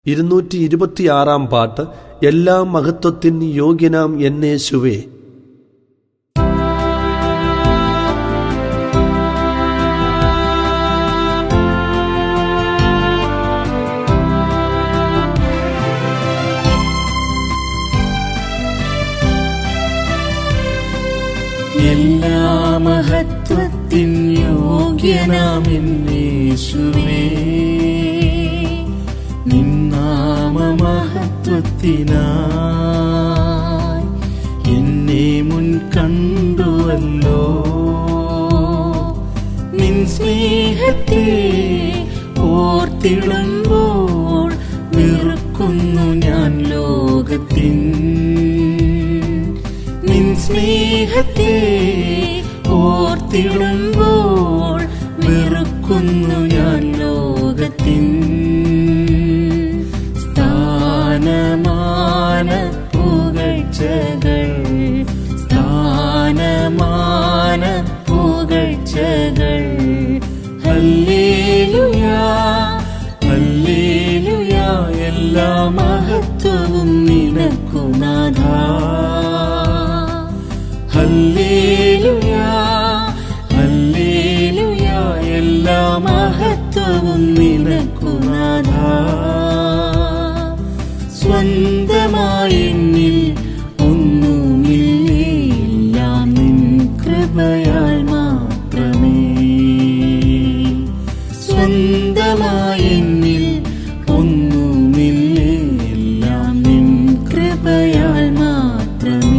ഇരുന്നൂറ്റി ഇരുപത്തിയാറാം പാട്ട് എല്ലാ മഹത്വത്തിന് യോഗ്യനാം എന്നേശുവേ എല്ലാ മഹത്വത്തിൻ യോഗ്യനാമെന്നേശുവേ നിന്നാമ മഹത്വത്തിനായി എന്നെ മുൻ കണ്ടുവല്ലോ നിൻ സ്നേഹത്തെ ഓർത്തിടുമ്പോൾ വെറുക്കുന്നു ഞാൻ ലോകത്തിൻ നിൻ സ്നേഹത്തെ ഓർത്തിടുമ്പോൾ വെറുക്കുന്നു ഞാൻ ലോകത്തിൻ സ്ഥാനമാന പുകഴ്ചകൾ സ്ഥാനമാന പുകഴ്ചകൾ ഹല്ലേലൂയാ ഹല്ലേലൂയാ എല്ലാ മഹത്വവും നിനക്കു നാഥ ഹല്ലേലൂയാ ഹല്ലേലൂയാ എല്ലാ മഹത്വവും നിനക്കു നാഥ സ്വന്തമായി എന്നിൽ ഒന്നുമില്ലേ എല്ലാം നിൻ കൃപയാൽ മാത്രമേ സ്വന്തമായി എന്നിൽ ഒന്നുമില്ലേ എല്ലാം നിൻ കൃപയാൽ മാത്രമേ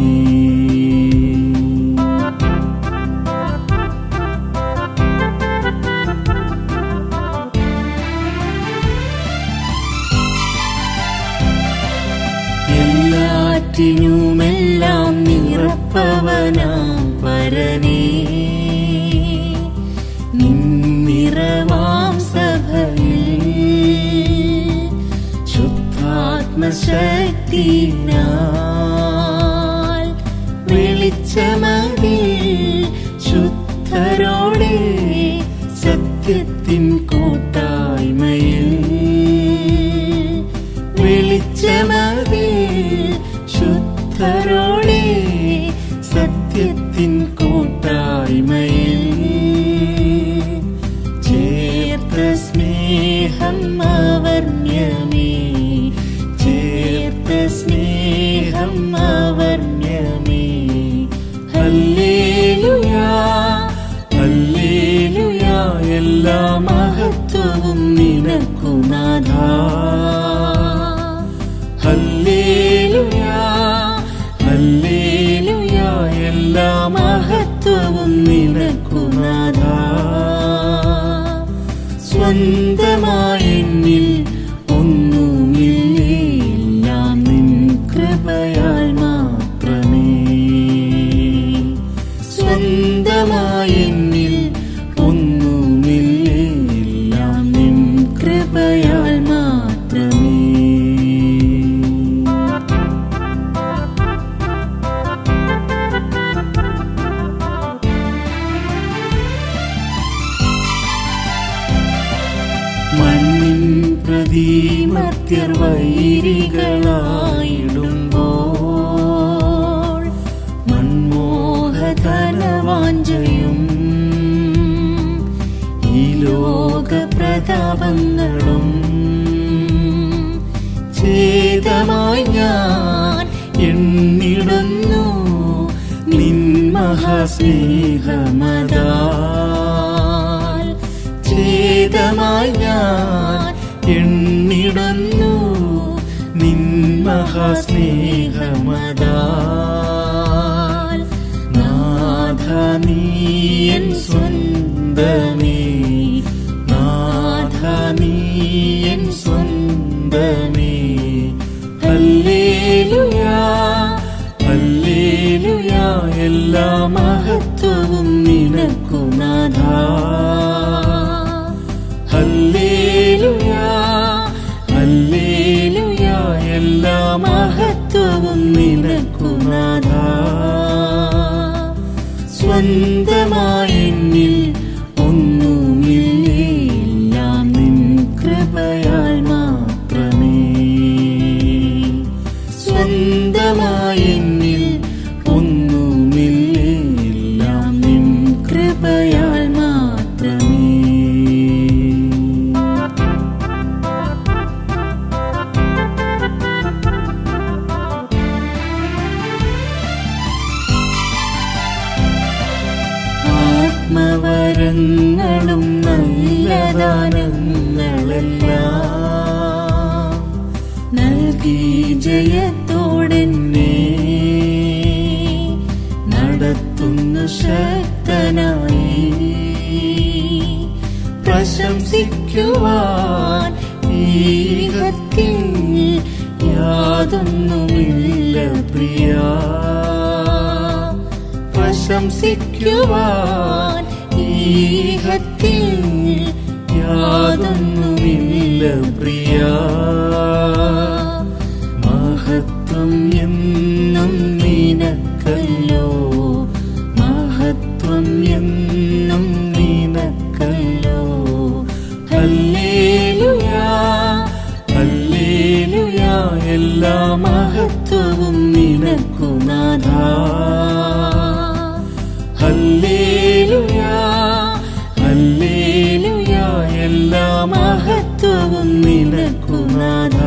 എല്ലാറ്റിനുമെല്ലാം നിറപ്പവനാം പരനേ നിന്നിറവാം സഭയിൽ ശുദ്ധാത്മശക്തിനാൽ വെളിച്ചമതിൽ ശുദ്ധരോടെ സത്യത്തിൻ കൂട്ടായ്മയിൽ വെളിച്ചമതിൽ ശുദ്ധരോടെ സത്യത്തിൻ കൂട്ടായ്മയിൽ ചേർത്ത സ്നേഹം അവർണ്യമേ ചേർത്ത സ്നേഹം അവർണ്യമേ ഹല്ലേലൂയാ ഹല്ലേലൂയാ എല്ലാ മഹത്വവും നിനക്കു നാഥ ഹല്ലേലൂയാ ഹല്ലേലൂയാ എല്ലാ മഹത്വവും നിനക്കു നാഥ സ്വന്തമായി എന്നിൽ ഒന്നുമില്ലേ എല്ലാം നിൻ കൃപയാൽ മാത്രമേ സ്വന്തമായി എന്നിൽ ഒന്നുമില്ലേ എല്ലാം നിൻ കൃപയാൽ മാത്രമേ മണ്ണിൻ പ്രതിമത്യർ വൈരികളായിടുമ്പോൾ മൺമോഹധനവാഞ്ചയും ഈ ലോക പ്രതാപങ്ങളും ഛേദമായി ഞാൻ എണ്ണിടുന്നു നിൻ മഹാസ്നേഹമതാൽ ഛേദമായി ഞാൻ എണ്ണിടുന്നു നിൻ മഹാസ്നേഹമതാൽ നാഥ നീയൻ സ്വന്തമേ നാഥ നീയൻ സ്വന്തമേ ഹല്ലേലൂയാ ഹല്ലേലൂയാ എല്ലാ മഹത്വവും നിനക്കു നാഥ ഹല്ലേലൂയാ ഹല്ലേലൂയാ എല്ലാ മഹത്വവും നിനക്കു നാഥ സ്വന്തമായി എന്നിൽ ഒന്നുമില്ലേ എല്ലാം നിൻ കൃപയാൽ മാത്രമേ വരങ്ങളും നല്ല ദാനങ്ങളെല്ലാം നൽകി ജയത്തോടെന്നെ നടത്തുന്നു ശക്തനായി പ്രശംസിക്കുവാൻ ഈഹത്തിൽ യാതൊന്നുമില്ല പ്രിയ പ്രശംസിക്കുവാൻ ഈഹത്തിൽ യാതൊന്നുമില്ല പ്രിയ മഹത്വം എന്നും നിനക്കല്ലോ മഹത്വം എന്നും നിനക്കല്ലോ ഹല്ലേലൂയാ ഹല്ലേലൂയാ എല്ലാ മഹത്വവും നിനക്കു നാഥ ഹല്ലേലൂയാ ഹല്ലേലൂയാ എല്ലാ മഹത്വവും നിനക്കു നാഥ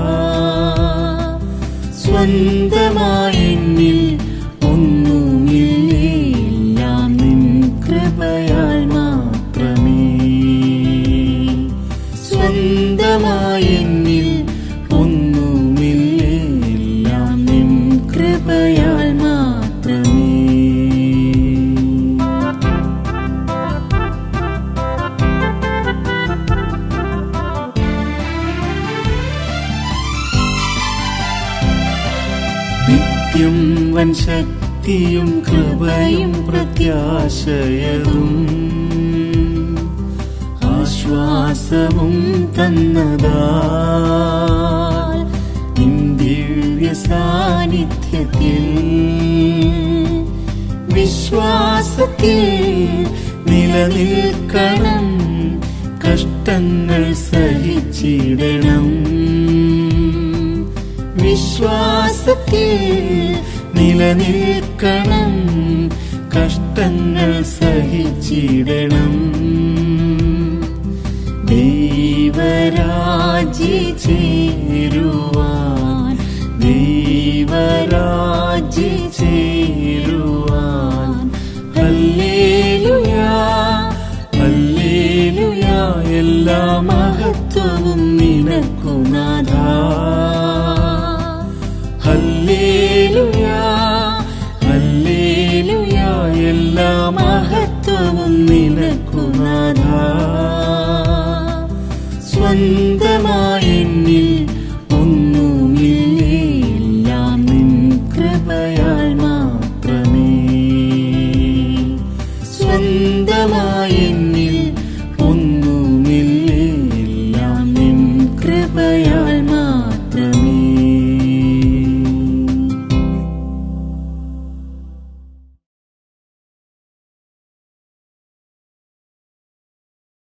സ്വന്തമായെന്നിൽ ഒന്നുമില്ലേ എല്ലാം നിൻ കൃപയാൽ മാത്രമേ സ്വന്തമായെന്നിൽ ഒന്നുമില്ലേ എല്ലാം നിൻ കൃപയാൽ മാത്രമേ നിത്യം വൻ ശക്തിയും കൃപയും പ്രത്യാശയതും ആശ്വാസവും തന്നതാ ദിവ്യ സാന്നിധ്യത്തിൽ വിശ്വാസത്തിൽ നിലനിൽക്കണം കഷ്ടങ്ങൾ സഹിച്ചിടണം വിശ്വാസത്തിൽ നിലനിൽക്കണം കഷ്ടങ്ങൾ സഹിച്ചിടണം ദൈവരാജ്യ